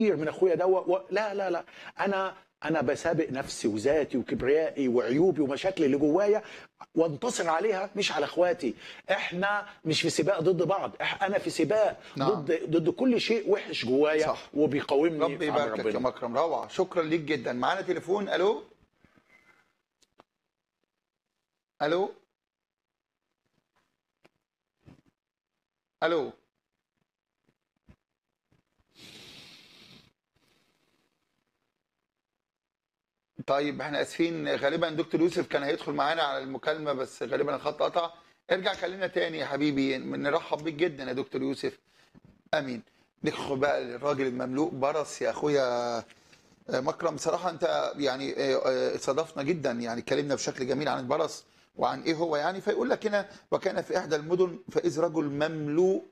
من اخويا ده و... و- لا لا لا انا انا بسابق نفسي وذاتي وكبريائي وعيوبي ومشاكلي اللي جوايا وانتصر عليها مش على اخواتي احنا مش في سباق ضد بعض إح- انا في سباق نعم. ضد ضد كل شيء وحش جوايا صح. وبيقاومني ربي في عمل يباركك يا ربنا مكرم روعه شكرا ليك جدا معانا تليفون الو الو الو طيب احنا اسفين غالبا دكتور يوسف كان هيدخل معانا على المكالمه بس غالبا الخط قطع ارجع كلمنا تاني يا حبيبي نرحب بيك جدا يا دكتور يوسف امين ندخل بقى للراجل المملوء برص يا اخويا آه، مكرم بصراحه انت يعني آه، آه، استضفنا جدا يعني اتكلمنا بشكل جميل عن البرص وعن ايه هو يعني فيقول لك هنا وكان في احدى المدن فاذ رجل مملوء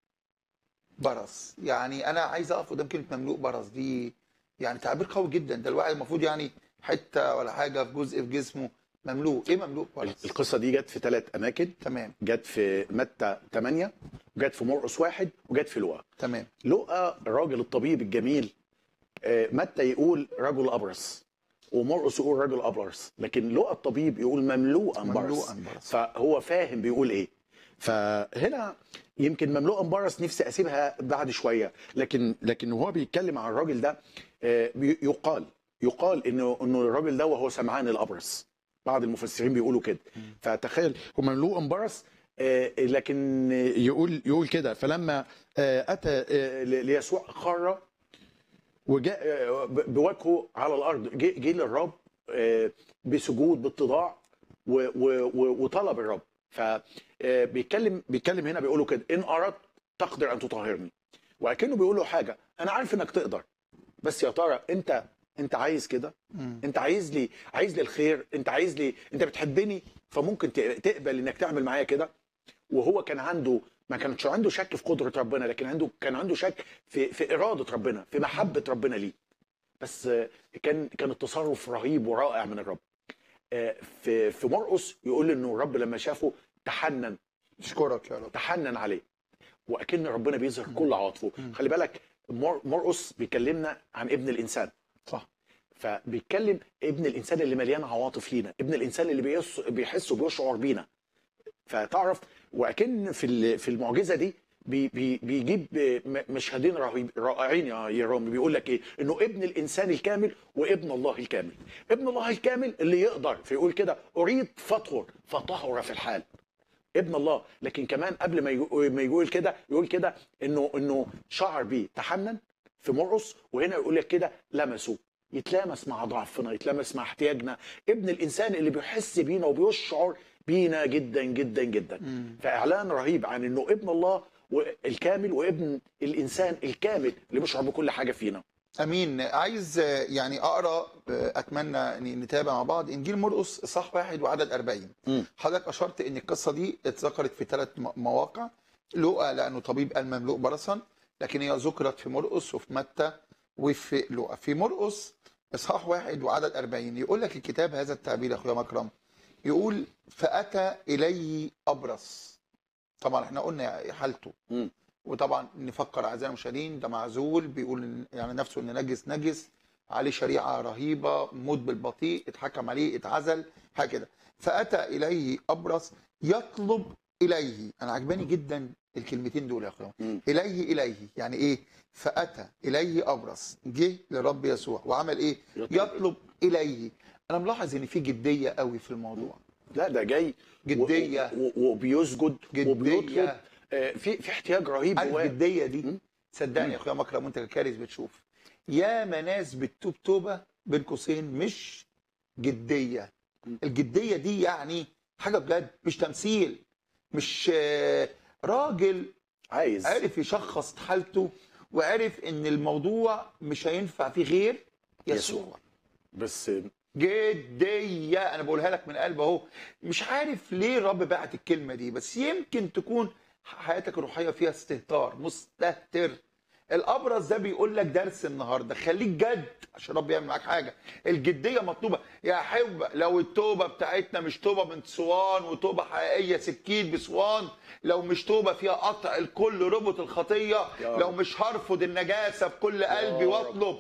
برص يعني انا عايز اقف قدام كلمه مملوء برص دي يعني تعبير قوي جدا ده الواحد المفروض يعني حته ولا حاجه في جزء في جسمه مملوء ايه مملوء برص القصه دي جت في ثلاث اماكن تمام جت في متى 8 وجت في مرقس واحد وجت في لوقا تمام لقى الراجل الطبيب الجميل آه، متى يقول رجل ابرص ومرقس يقول رجل ابرص لكن لقى الطبيب يقول مملوءا برص مملوءا برص فهو فاهم بيقول ايه فهنا يمكن مملوءا برص نفسي اسيبها بعد شويه لكن لكن هو بيتكلم عن الراجل ده آه، بي- يقال يقال انه انه الراجل ده وهو سمعان الابرص بعض المفسرين بيقولوا كده فتخيل هو مملوء برص آه، لكن يقول يقول كده فلما آه، اتى آه، ل- ليسوع خر وجاء آه، ب- بوجهه على الارض جه جه للرب آه، بسجود باتضاع و- و- و- وطلب الرب فبيتكلم بيتكلم هنا بيقول له كده ان اردت تقدر ان تطهرني وكانه بيقول له حاجه انا عارف انك تقدر بس يا ترى انت انت عايز كده مم. انت عايز لي عايز لي الخير انت عايز لي انت بتحبني فممكن ت- تقبل انك تعمل معايا كده وهو كان عنده ما كانش عنده شك في قدره ربنا لكن عنده كان عنده شك في في اراده ربنا في محبه ربنا ليه بس آه، كان كان التصرف رهيب ورائع من الرب آه، في في مرقس يقول انه الرب لما شافه تحنن اشكرك يا رب تحنن عليه واكن ربنا بيظهر كل عواطفه مم. خلي بالك مر- مرقس بيكلمنا عن ابن الانسان صح فبيتكلم ابن الانسان اللي مليان عواطف لينا ابن الانسان اللي بيحس بيحس وبيشعر بينا فتعرف واكن في ال- في المعجزه دي بي بي بيجيب م- مشهدين رهيب رائعين يا يا رامي بيقول لك ايه انه ابن الانسان الكامل وابن الله الكامل ابن الله الكامل اللي يقدر فيقول كده اريد فطهر فطهر في الحال ابن الله لكن كمان قبل ما يقو- ما يقول كده يقول كده انه انه شعر بيه تحنن في مرقس وهنا يقول لك كده لمسه يتلامس مع ضعفنا يتلامس مع احتياجنا ابن الانسان اللي بيحس بينا وبيشعر بينا جدا جدا جدا مم. فاعلان رهيب عن انه ابن الله الكامل وابن الانسان الكامل اللي بيشعر بكل حاجه فينا امين عايز آه، يعني اقرا آه، اتمنى ان نتابع مع بعض انجيل مرقس صح واحد وعدد 40 مم. حضرتك اشرت ان القصه دي اتذكرت في ثلاث مواقع لوقا لانه طبيب المملوء برصا لكن هي ذكرت في مرقس وفي متى وفي لوقا في مرقس اصحاح واحد وعدد 40 يقول لك الكتاب هذا التعبير يا اخويا مكرم يقول فاتى اليه ابرص طبعا احنا قلنا حالته مم. وطبعا نفكر اعزائي المشاهدين ده معزول بيقول إن- يعني نفسه ان نجس نجس عليه شريعه رهيبه موت بالبطيء اتحكم عليه اتعزل حاجه كده فاتى اليه ابرص يطلب اليه انا عجباني جدا الكلمتين دول يا اخويا مم. اليه اليه يعني ايه فاتى اليه ابرص جه لرب يسوع وعمل ايه يطلب اليه انا ملاحظ ان في جديه قوي في الموضوع لا ده جاي جديه و- و- وبيسجد وبيطلب جديه آه، في في احتياج رهيب عارف جواه الجديه دي مم. صدقني مم. يا اخويا مكرم وانت ككارث بتشوف يا ناس بتتوب توبه بين قوسين مش جديه مم. الجديه دي يعني حاجه بجد مش تمثيل مش آه، راجل عايز عرف يشخص حالته وعرف ان الموضوع مش هينفع فيه غير يسوع يسوع. بس جديه انا بقولها لك من قلب اهو مش عارف ليه الرب بعت الكلمه دي بس يمكن تكون حياتك الروحيه فيها استهتار مستهتر الابرص ده بيقول لك درس النهارده خليك جد عشان ربنا يعمل معاك حاجه الجديه مطلوبه يا حب لو التوبه بتاعتنا مش توبه من صوان وتوبه حقيقيه سكيت بصوان لو مش توبه فيها قطع الكل ربط الخطيه يا لو رب. مش هرفض النجاسه بكل قلبي رب. واطلب